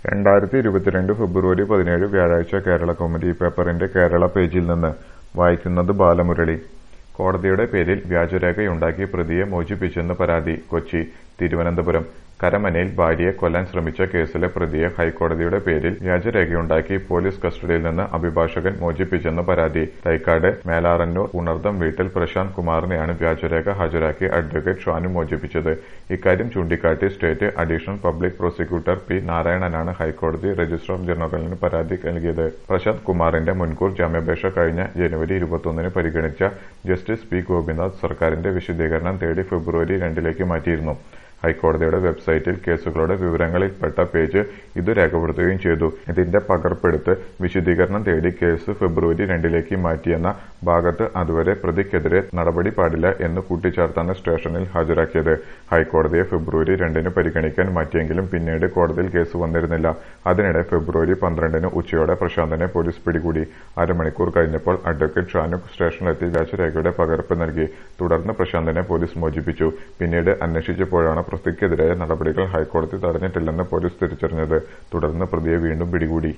രണ്ടായിരത്തി ഇരുപത്തിരണ്ട് ഫെബ്രുവരി പതിനേഴ് വ്യാഴാഴ്ച കേരളകൗമുദി പേപ്പറിന്റെ കേരള പേജിൽ നിന്ന് വായിക്കുന്നത് ബാലമുരളി കോടതിയുടെ പേരിൽ വ്യാജരേഖയുണ്ടാക്കി പ്രതിയെ മോചിപ്പിച്ചെന്ന് പരാതി കൊച്ചി തിരുവനന്തപുരം കരമനയിൽ ഭാര്യയെ കൊല്ലാൻ ശ്രമിച്ച കേസിലെ പ്രതിയെ ഹൈക്കോടതിയുടെ പേരിൽ വ്യാജരേഖയുണ്ടാക്കി പോലീസ് കസ്റ്റഡിയിൽ നിന്ന് അഭിഭാഷകൻ മോചിപ്പിച്ചെന്ന് പരാതി തൈക്കാട് മേലാറന്നൂർ ഉണർദം വീട്ടിൽ പ്രശാന്ത് കുമാറിനെയാണ് വ്യാജരേഖ ഹാജരാക്കി അഡ്വക്കേറ്റ് ഷാനു മോചിപ്പിച്ചത് ഇക്കാര്യം ചൂണ്ടിക്കാട്ടി state additional public prosecutor P നാരായണനാണ് ഹൈക്കോടതി രജിസ്ട്രാർ ജനറലിന് പരാതി നൽകിയത് പ്രശാന്ത് കുമാറിന്റെ മുൻകൂർ ജാമ്യാപേക്ഷ കഴിഞ്ഞ ജനുവരി ഇരുപത്തൊന്നിന് പരിഗണിച്ച ജസ്റ്റിസ് പി ഗോപിനാഥ് സർക്കാരിന്റെ വിശദീകരണം തേടി ഫെബ്രുവരി രണ്ടിലേക്ക് മാറ്റിയിരുന്നു ഹൈക്കോടതിയുടെ വെബ്സൈറ്റിൽ കേസുകളുടെ വിവരങ്ങളിൽപ്പെട്ട പേജ് ഇത് രേഖപ്പെടുത്തുകയും ചെയ്തു ഇതിന്റെ പകർപ്പെടുത്ത് വിശദീകരണം തേടി കേസ് ഫെബ്രുവരി രണ്ടിലേക്ക് മാറ്റിയെന്ന ഭാഗത്ത് അതുവരെ പ്രതിക്കെതിരെ നടപടി പാടില്ല എന്ന് കൂട്ടിച്ചേർത്താണ് സ്റ്റേഷനിൽ ഹാജരാക്കിയത് ഹൈക്കോടതിയെ ഫെബ്രുവരി രണ്ടിന് പരിഗണിക്കാൻ മാറ്റിയെങ്കിലും പിന്നീട് കോടതിയിൽ കേസ് വന്നിരുന്നില്ല അതിനിടെ ഫെബ്രുവരി പന്ത്രണ്ടിന് ഉച്ചയോടെ പ്രശാന്തനെ പോലീസ് പിടികൂടി അരമണിക്കൂർ കഴിഞ്ഞപ്പോൾ അഡ്വക്കേറ്റ് ഷാനുഖ് സ്റ്റേഷനിലെത്തി വ്യാജരേഖയുടെ പകർപ്പ് നൽകി തുടർന്ന് പ്രശാന്തനെ പോലീസ് മോചിപ്പിച്ചു പിന്നീട് അന്വേഷിച്ചപ്പോഴാണ് പ്രതിക്കെതിരായ നടപടികൾ ഹൈക്കോടതി തടഞ്ഞിട്ടില്ലെന്ന് പോലീസ് തിരിച്ചറിഞ്ഞത് തുടർന്ന് പ്രതിയെ വീണ്ടും പിടികൂടി